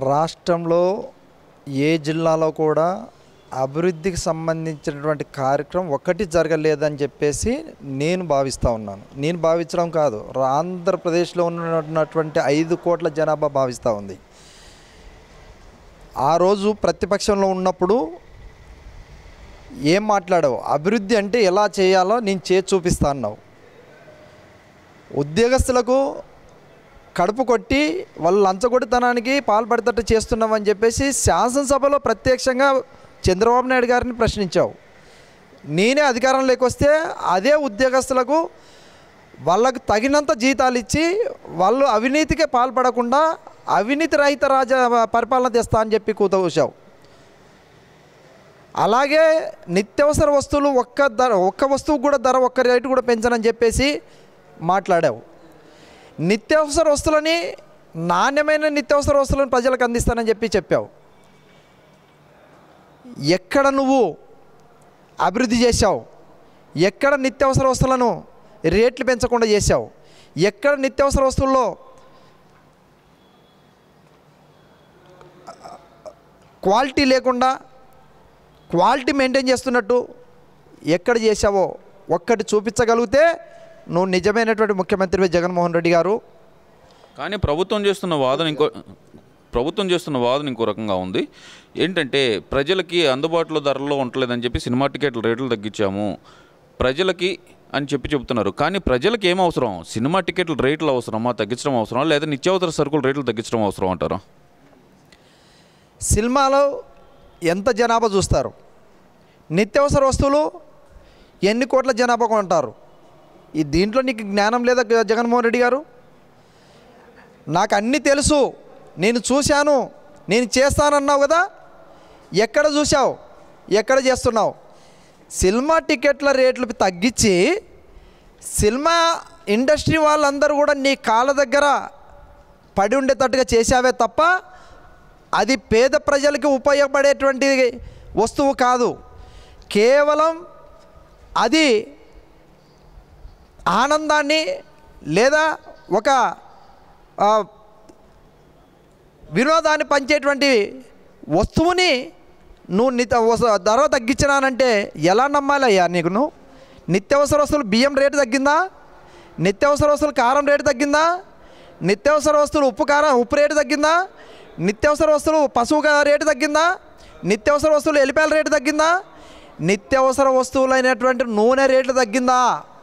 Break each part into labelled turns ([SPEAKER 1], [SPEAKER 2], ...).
[SPEAKER 1] రాష్ట్రంలో ఏ జిల్లాలో కూడా అభివృద్ధికి సంబంధించినటువంటి కార్యక్రమం ఒక్కటి జరగలేదని చెప్పేసి నేను భావిస్తూ ఉన్నాను నేను భావించడం కాదు రా- ఆంధ్రప్రదేశ్లో ఉన్నటువంటి ఐదు కోట్ల జనాభా భావిస్తూ ఉంది ఆ రోజు ప్రతిపక్షంలో ఉన్నప్పుడు ఏం మాట్లాడావు అభివృద్ధి అంటే ఎలా చేయాలో నేను చేసి చూపిస్తా అన్నావు ఉద్యోగస్తులకు కడుపు కొట్టి వాళ్ళు లంచగొడితనానికి పాల్పడేటట్టు చేస్తున్నామని చెప్పేసి శాసనసభలో ప్రత్యక్షంగా చంద్రబాబు నాయుడు గారిని ప్రశ్నించావు నేనే అధికారంలోకి వస్తే అదే ఉద్యోగస్తులకు వాళ్ళకు తగినంత జీతాలు ఇచ్చి వాళ్ళు అవినీతికి పాల్పడకుండా అవినీతి రహిత రాజ పరిపాలన తెస్తా అని చెప్పి కూతూసావు అలాగే నిత్యావసర వస్తువులు ఒక్క ధర ఒక్క వస్తువు కూడా ధర ఒక్క రేటు కూడా పెంచనని చెప్పేసి మాట్లాడావు నిత్యావసర వస్తువులని నాణ్యమైన నిత్యావసర వస్తువులను ప్రజలకు అందిస్తానని చెప్పి చెప్పావు ఎక్కడ నువ్వు అభివృద్ధి చేశావు ఎక్కడ నిత్యావసర వస్తువులను రేట్లు పెంచకుండా చేశావు ఎక్కడ నిత్యావసర వస్తువుల్లో క్వాలిటీ లేకుండా క్వాలిటీ మెయింటైన్ చేస్తున్నట్టు ఎక్కడ చేశావో ఒక్కటి చూపించగలిగితే నువ్వు నిజమైనటువంటి ముఖ్యమంత్రి జగన్మోహన్ రెడ్డి గారు
[SPEAKER 2] కానీ ప్రభుత్వం చేస్తున్న వాదన ఇంకో ప్రభుత్వం చేస్తున్న వాదన ఇంకో రకంగా ఉంది ఏంటంటే ప్రజలకి అందుబాటులో ధరల్లో ఉండలేదని చెప్పి సినిమా టికెట్ల రేట్లు తగ్గించాము ప్రజలకి అని చెప్పి చెబుతున్నారు కానీ ప్రజలకి ఏం అవసరం సినిమా టికెట్ల రేట్లు అవసరమా తగ్గించడం అవసరమా లేదా నిత్యావసర సరుకుల రేట్లు తగ్గించడం అవసరం అంటారా
[SPEAKER 1] సినిమాలో ఎంత జనాభా చూస్తారు నిత్యావసర వస్తువులు ఎన్ని కోట్ల జనాభా కొంటారు ఈ దీంట్లో నీకు జ్ఞానం లేదా గ- జగన్మోహన్ రెడ్డి గారు నాకు అన్నీ తెలుసు నేను చూశాను నేను చేస్తానన్నావు కదా ఎక్కడ చూసావు ఎక్కడ చేస్తున్నావు సినిమా టికెట్ల రేట్లు తగ్గించి సినిమా ఇండస్ట్రీ వాళ్ళందరూ కూడా నీ కాళ్ళ దగ్గర పడి ఉండేటట్టుగా చేశావే తప్ప అది పేద ప్రజలకి ఉపయోగపడేటువంటి వస్తువు కాదు కేవలం అది ఆనందాన్ని లేదా ఒక ఆ, వినోదాన్ని పంచేటువంటి వస్తువుని నువ్వు నిత వస- ధర తగ్గించినానంటే ఎలా నమ్మాలయ్యా నీకు నువ్వు నిత్యావసర వస్తువులు బియ్యం రేటు తగ్గిందా నిత్యావసర వస్తువులు కారం రేటు తగ్గిందా నిత్యావసర వస్తువులు ఉప్పు కారం ఉప్పు రేటు తగ్గిందా నిత్యావసర వస్తువులు పశువు గా- రేటు తగ్గిందా నిత్యావసర వస్తువులు ఎలిపాయల రేటు తగ్గిందా నిత్యావసర వస్తువులైనటువంటి నూనె రేట్లు తగ్గిందా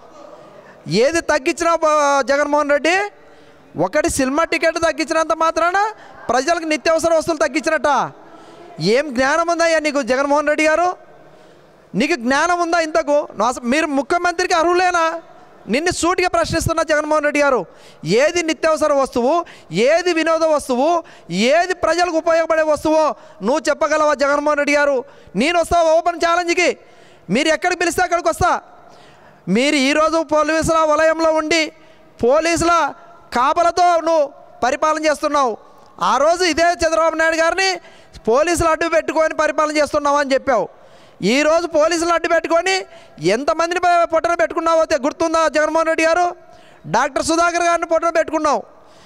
[SPEAKER 1] ఏది తగ్గించినా బ- జగన్మోహన్ రెడ్డి ఒకటి సినిమా టికెట్ తగ్గించినంత మాత్రాన ప్రజలకు నిత్యావసర వస్తువులు తగ్గించినట్ట ఏం జ్ఞానం ఉందయ్యా నీకు జగన్మోహన్ రెడ్డి గారు నీకు జ్ఞానం ఉందా ఇంతకు నువ్వు అసలు మీరు ముఖ్యమంత్రికి అర్హులేనా నిన్ను సూటిగా ప్రశ్నిస్తున్నా జగన్మోహన్ రెడ్డి గారు ఏది నిత్యావసర వస్తువు ఏది వినోద వస్తువు ఏది ప్రజలకు ఉపయోగపడే వస్తువో నువ్వు చెప్పగలవా జగన్మోహన్ రెడ్డి గారు నేను వస్తా ఓపెన్ ఛాలెంజ్కి మీరు ఎక్కడికి పిలిస్తే అక్కడికి వస్తా మీరు ఈరోజు పోలీసుల వలయంలో ఉండి పోలీసుల కాపలతో నువ్వు పరిపాలన చేస్తున్నావు ఆ రోజు ఇదే చంద్రబాబు నాయుడు గారిని పోలీసులు అడ్డు పెట్టుకొని పరిపాలన చేస్తున్నావు అని చెప్పావు ఈరోజు పోలీసులు అడ్డు పెట్టుకొని ఎంతమందిని ప- పొట్టన పెట్టుకున్నావో తె- గుర్తుందా జగన్మోహన్ రెడ్డి గారు డాక్టర్ సుధాకర్ గారిని పొట్టన పెట్టుకున్నావు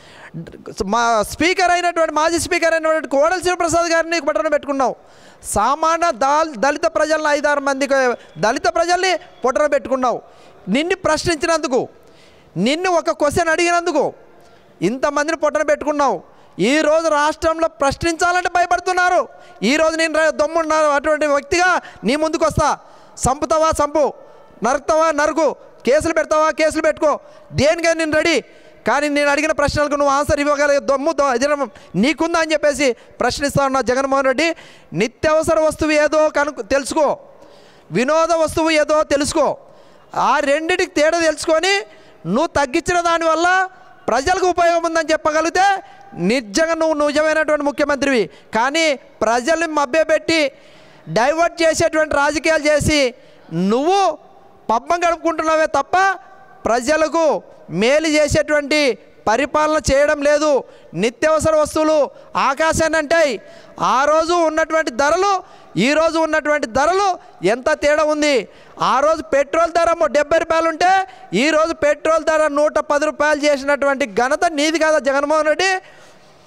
[SPEAKER 1] మా స్పీకర్ అయినటువంటి మాజీ స్పీకర్ అయినటువంటి కోడల శివప్రసాద్ గారిని పట్టణ పెట్టుకున్నావు సామాన్య దాల్ దళిత ప్రజలను ఐదారు మందికి దళిత ప్రజల్ని పొట్టన పెట్టుకున్నావు నిన్ను ప్రశ్నించినందుకు నిన్ను ఒక క్వశ్చన్ అడిగినందుకు ఇంతమందిని పొట్టన పెట్టుకున్నావు ఈ రోజు రాష్ట్రంలో ప్రశ్నించాలంటే భయపడుతున్నారు ఈ రోజు నేను రా- దమ్మున్న అటువంటి వ్యక్తిగా నీ ముందుకు వస్తా సంపుతావా సంపు నరుకుతావా నరుకు కేసులు పెడతావా కేసులు పెట్టుకో దేనికైనా నేను రెడీ కానీ నేను అడిగిన ప్రశ్నలకు నువ్వు ఆన్సర్ ఇవ్వగలిగే దమ్ము దో- అజరం నీకుందా అని చెప్పేసి ప్రశ్నిస్తా ఉన్నా జగన్మోహన్ రెడ్డి నిత్యావసర వస్తువు ఏదో కనుక తెలుసుకో వినోద వస్తువు ఏదో తెలుసుకో ఆ రెండిటికి తేడా తెలుసుకొని నువ్వు తగ్గించిన దానివల్ల ప్రజలకు ఉపయోగం ఉందని చెప్పగలిగితే నిజంగా నువ్వు నిజమైనటువంటి ముఖ్యమంత్రివి కానీ ప్రజల్ని మభ్యపెట్టి డైవర్ట్ చేసేటువంటి రాజకీయాలు చేసి నువ్వు పబ్బం గడుపుకుంటున్నావే తప్ప ప్రజలకు మేలు చేసేటువంటి పరిపాలన చేయడం లేదు నిత్యావసర వస్తువులు ఆకాశాన్ని అంటాయి ఆ రోజు ఉన్నటువంటి ధరలు ఈ రోజు ఉన్నటువంటి ధరలు ఎంత తేడా ఉంది ఆ రోజు పెట్రోల్ ధర మొ- డెబ్బై రూపాయలు ఉంటే ఈ రోజు పెట్రోల్ ధర నూట పది రూపాయలు చేసినటువంటి ఘనత నీది కదా జగన్మోహన్ రెడ్డి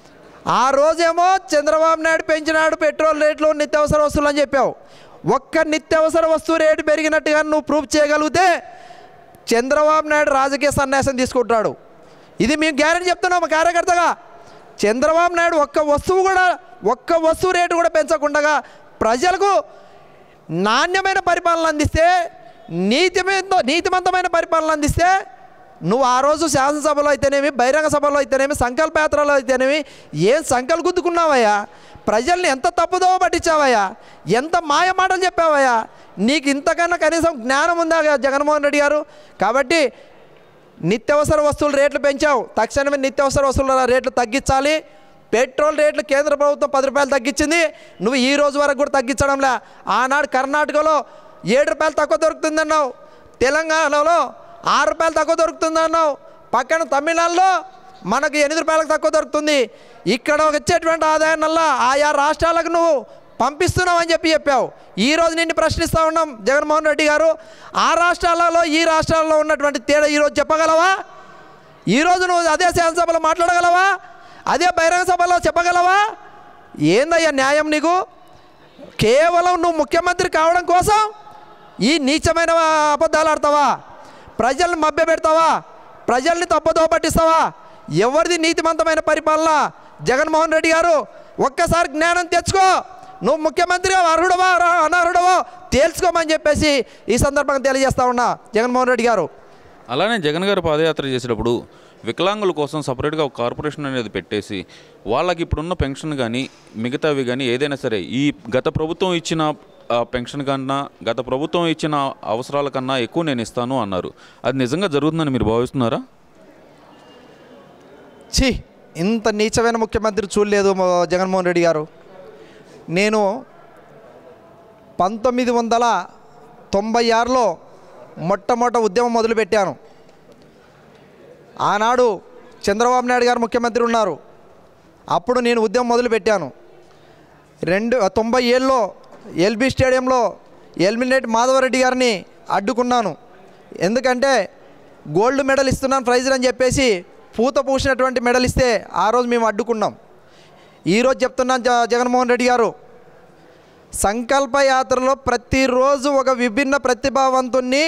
[SPEAKER 1] ఆ రోజేమో చంద్రబాబు నాయుడు పెంచినాడు పెట్రోల్ రేట్లు నిత్యావసర వస్తువులు అని చెప్పావు ఒక్క నిత్యావసర వస్తువు రేటు పెరిగినట్టుగా నువ్వు ప్రూఫ్ చేయగలిగితే చంద్రబాబు నాయుడు రాజకీయ సన్యాసం తీసుకుంటాడు ఇది మేము గ్యారెంటీ చెప్తున్నాం మా కార్యకర్తగా చంద్రబాబు నాయుడు ఒక్క వస్తువు కూడా ఒక్క వస్తువు రేటు కూడా పెంచకుండా ప్రజలకు నాణ్యమైన పరిపాలన అందిస్తే నీతిమంత నీతిమంతమైన పరిపాలన అందిస్తే నువ్వు ఆ రోజు శాసనసభలో అయితేనేమి బహిరంగ సభలో అయితేనేమి సంకల్పయాత్రలో అయితేనేమి ఏం సంకల్ గుద్దుకున్నావయ్యా ప్రజల్ని ఎంత తప్పుదోవ పట్టించావయ్యా ఎంత మాయ మాటలు చెప్పావయ్యా నీకు ఇంతకన్నా కనీసం జ్ఞానం ఉందా జగన్మోహన్ రెడ్డి గారు కాబట్టి నిత్యావసర వస్తువుల రేట్లు పెంచావు తక్షణమే నిత్యావసర వస్తువుల రేట్లు తగ్గించాలి పెట్రోల్ రేట్లు కేంద్ర ప్రభుత్వం పది రూపాయలు తగ్గించింది నువ్వు ఈ రోజు వరకు కూడా తగ్గించడంలే ఆనాడు కర్ణాటకలో ఏడు రూపాయలు తక్కువ దొరుకుతుందన్నావు తెలంగాణలో ఆరు రూపాయలు తక్కువ దొరుకుతుందన్నావు పక్కన తమిళనాడులో మనకు ఎనిమిది రూపాయలకు తక్కువ దొరుకుతుంది ఇక్కడ వచ్చేటువంటి ఆదాయం వల్ల ఆయా రాష్ట్రాలకు నువ్వు పంపిస్తున్నావు అని చెప్పి చెప్పావు ఈ రోజు నిన్ను ప్రశ్నిస్తూ ఉన్నాం జగన్మోహన్ రెడ్డి గారు ఆ రాష్ట్రాలలో ఈ రాష్ట్రాల్లో ఉన్నటువంటి తేడా ఈరోజు చెప్పగలవా ఈరోజు నువ్వు అదే శాసనసభలో మాట్లాడగలవా అదే బహిరంగ సభలో చెప్పగలవా ఏందయ్యా న్యాయం నీకు కేవలం నువ్వు ముఖ్యమంత్రి కావడం కోసం ఈ నీచమైన అబద్ధాలు ఆడతావా ప్రజల్ని మభ్య పెడతావా ప్రజల్ని తప్పుదో పట్టిస్తావా ఎవరిది నీతిమంతమైన పరిపాలన జగన్మోహన్ రెడ్డి గారు ఒక్కసారి జ్ఞానం తెచ్చుకో నువ్వు ముఖ్యమంత్రి అర్హుడవా రా- అనర్హుడవో తేల్చుకోమని చెప్పేసి ఈ సందర్భంగా తెలియజేస్తా ఉన్నా జగన్మోహన్ రెడ్డి గారు
[SPEAKER 2] అలానే జగన్ గారు పాదయాత్ర చేసేటప్పుడు వికలాంగుల కోసం సపరేట్గా ఒక కార్పొరేషన్ అనేది పెట్టేసి వాళ్ళకి ఇప్పుడున్న పెన్షన్ కానీ మిగతావి కానీ ఏదైనా సరే ఈ గత ప్రభుత్వం ఇచ్చిన ఆ, పెన్షన్ కన్నా గత ప్రభుత్వం ఇచ్చిన అవసరాల కన్నా ఎక్కువ నేను ఇస్తాను అన్నారు అది నిజంగా జరుగుతుందని మీరు భావిస్తున్నారా
[SPEAKER 1] ఛీ ఇంత నీచమైన ముఖ్యమంత్రి చూడలేదు మా జగన్మోహన్ రెడ్డి గారు నేను పంతొమ్మిది వందల తొంభై ఆరులో మొట్టమొదట ఉద్యమం మొదలుపెట్టాను ఆనాడు చంద్రబాబు నాయుడు గారు ముఖ్యమంత్రి ఉన్నారు అప్పుడు నేను ఉద్యమం మొదలుపెట్టాను రెండు తొంభై ఏళ్ళలో ఎల్బీ స్టేడియంలో ఎల్మినేట్ మాధవరెడ్డి గారిని అడ్డుకున్నాను ఎందుకంటే గోల్డ్ మెడల్ ఇస్తున్నాను ప్రైజ్ అని చెప్పేసి పూత పూసినటువంటి మెడల్ ఇస్తే ఆ రోజు మేము అడ్డుకున్నాం ఈరోజు చెప్తున్నాను జ జగన్మోహన్ రెడ్డి గారు సంకల్ప యాత్రలో ప్రతిరోజు ఒక విభిన్న ప్రతిభావంతుణ్ణి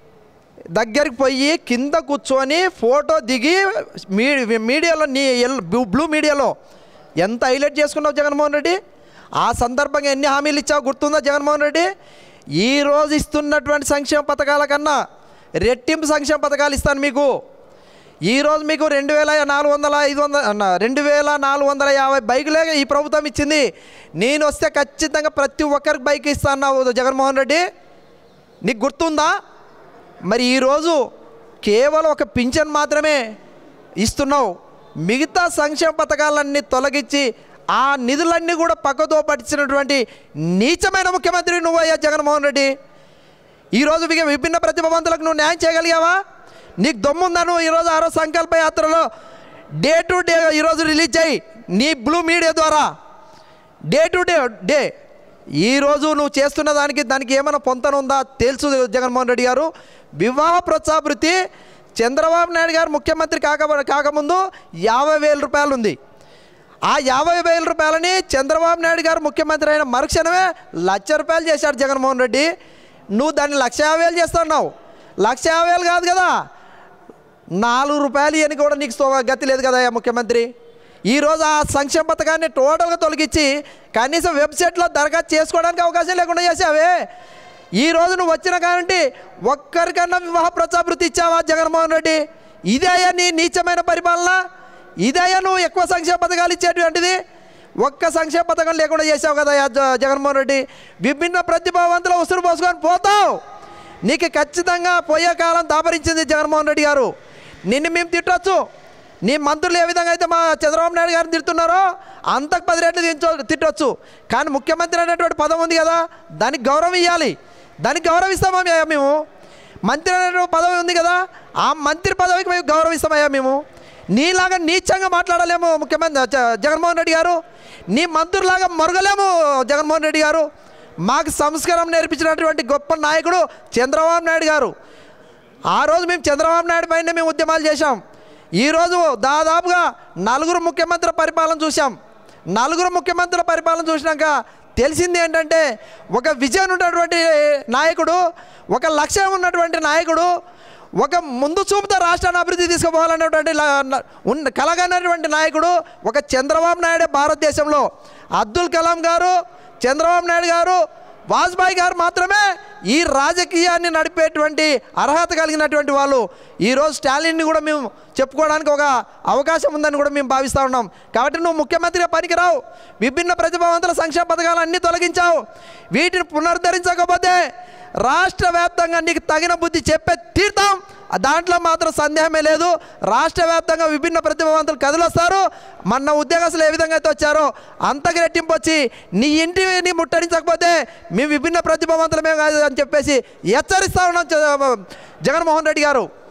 [SPEAKER 1] దగ్గరికి పోయి కింద కూర్చొని ఫోటో దిగి మీ మీడియాలో నీ ఎల్ బ్లూ- బ్లూ మీడియాలో ఎంత హైలైట్ చేసుకున్నావు జగన్మోహన్ రెడ్డి ఆ సందర్భంగా ఎన్ని హామీలు ఇచ్చావు గుర్తుందా జగన్మోహన్ రెడ్డి ఈ రోజు ఇస్తున్నటువంటి సంక్షేమ పథకాల కన్నా రెట్టింపు సంక్షేమ పథకాలు ఇస్తాను మీకు ఈరోజు మీకు రెండు వేల నాలుగు వందల ఐదు వందల అన్న, రెండు వేల నాలుగు వందల యాభై బైకులే ఈ ప్రభుత్వం ఇచ్చింది నేను వస్తే ఖచ్చితంగా ప్రతి ఒక్కరికి బైక్ ఇస్తాను జగన్మోహన్ రెడ్డి నీకు గుర్తుందా మరి ఈరోజు కేవలం ఒక పింఛన్ మాత్రమే ఇస్తున్నావు మిగతా సంక్షేమ పథకాలన్నీ తొలగించి ఆ నిధులన్నీ కూడా పక్కతో పట్టించినటువంటి నీచమైన ముఖ్యమంత్రి నువ్వయ్యా జగన్మోహన్ రెడ్డి ఈరోజు మీకు విభిన్న ప్రతిభావంతులకు నువ్వు న్యాయం చేయగలిగావా నీకు దమ్ముందా నువ్వు ఈరోజు ఆరో సంకల్ప యాత్రలో డే టు డే ఈరోజు రిలీజ్ చేయి నీ బ్లూ మీడియా ద్వారా డే టు డే డే ఈరోజు నువ్వు చేస్తున్న దానికి దానికి ఏమైనా పొంతన ఉందా తెలుసు జగన్మోహన్ రెడ్డి గారు వివాహ ప్రోత్సాహృతి చంద్రబాబు నాయుడు గారు ముఖ్యమంత్రి కాక కాకముందు యాభై వేల రూపాయలు ఉంది ఆ యాభై వేల రూపాయలని చంద్రబాబు నాయుడు గారు ముఖ్యమంత్రి అయిన మరుక్షణమే లక్ష రూపాయలు చేశాడు జగన్మోహన్ రెడ్డి నువ్వు దాన్ని లక్ష యాభై వేలు చేస్తున్నావు లక్ష యాభై వేలు కాదు కదా నాలుగు రూపాయలు ఇవన్నీ కూడా నీకు తో- గతి లేదు కదా ముఖ్యమంత్రి ఈరోజు ఆ సంక్షేమ పథకాన్ని టోటల్గా తొలగించి కనీసం వెబ్సైట్లో దరఖాస్తు చేసుకోవడానికి అవకాశం లేకుండా చేసావే ఈ రోజు నువ్వు వచ్చిన కాబట్టి ఒక్కరికన్నా వివాహ ప్రచాభృతి ఇచ్చావా జగన్మోహన్ రెడ్డి ఇదేయా నీ నీచమైన పరిపాలన ఇదేయా నువ్వు ఎక్కువ సంక్షేమ పథకాలు ఇచ్చేటువంటిది ఒక్క సంక్షేమ పథకం లేకుండా చేసావు కదా యా జ- జగన్మోహన్ రెడ్డి విభిన్న ప్రతిభావంతులు ఉసురు పోసుకొని పోతావు నీకు ఖచ్చితంగా పోయే కాలం దాపరించింది జగన్మోహన్ రెడ్డి గారు నిన్ను మేము తిట్టొచ్చు నీ మంత్రులు ఏ విధంగా అయితే మా చంద్రబాబు నాయుడు గారిని తిడుతున్నారో అంతకు పది రెట్లు తించో తిట్టొచ్చు కానీ ముఖ్యమంత్రి అనేటువంటి పదం ఉంది కదా దానికి గౌరవం ఇవ్వాలి దానికి గౌరవిస్తామా మే- మేము మంత్రి అనేటువంటి పదవి ఉంది కదా ఆ మంత్రి పదవికి మేము గౌరవిస్తామయ్యా మేము నీలాగా నీచంగా మాట్లాడలేము ముఖ్యమంత్రి జ- జగన్మోహన్ రెడ్డి గారు నీ మంత్రులాగా మరగలేము జగన్మోహన్ రెడ్డి గారు మాకు సంస్కారం నేర్పించినటువంటి గొప్ప నాయకుడు చంద్రబాబు నాయుడు గారు ఆ రోజు మేము చంద్రబాబు నాయుడు పైన మేము ఉద్యమాలు చేశాం ఈరోజు దాదాపుగా నలుగురు ముఖ్యమంత్రి పరిపాలన చూసాం నలుగురు ముఖ్యమంత్రుల పరిపాలన చూసినాక తెలిసింది ఏంటంటే ఒక విజయం ఉన్నటువంటి నాయకుడు ఒక లక్ష్యం ఉన్నటువంటి నాయకుడు ఒక ముందు చూపుతో రాష్ట్రాన్ని అభివృద్ధి తీసుకుపోవాలనేటువంటి ల- న- ఉన్న కలగనటువంటి నాయకుడు ఒక చంద్రబాబు నాయుడు భారతదేశంలో అబ్దుల్ కలాం గారు చంద్రబాబు నాయుడు గారు వాజ్పేయి గారు మాత్రమే ఈ రాజకీయాన్ని నడిపేటువంటి అర్హత కలిగినటువంటి వాళ్ళు ఈరోజు స్టాలిన్ని కూడా మేము చెప్పుకోవడానికి ఒక అవకాశం ఉందని కూడా మేము భావిస్తూ ఉన్నాం కాబట్టి నువ్వు ముఖ్యమంత్రిగా పనికిరావు విభిన్న ప్రతిభావంతుల సంక్షేమ పథకాలు అన్నీ తొలగించావు వీటిని పునరుద్ధరించకపోతే రాష్ట్ర వ్యాప్తంగా నీకు తగిన బుద్ధి చెప్పే తీర్థం దాంట్లో మాత్రం సందేహమే లేదు రాష్ట్ర వ్యాప్తంగా విభిన్న ప్రతిభావంతులు కదిలొస్తారు మన ఉద్యోగస్తులు ఏ విధంగా అయితే వచ్చారో అంతకు రెట్టింపు వచ్చి నీ ఇంటిని ముట్టడించకపోతే మీ విభిన్న ప్రతిభావంతులమే కాదు అని చెప్పేసి హెచ్చరిస్తా ఉన్నాం జ- జగన్మోహన్ రెడ్డి గారు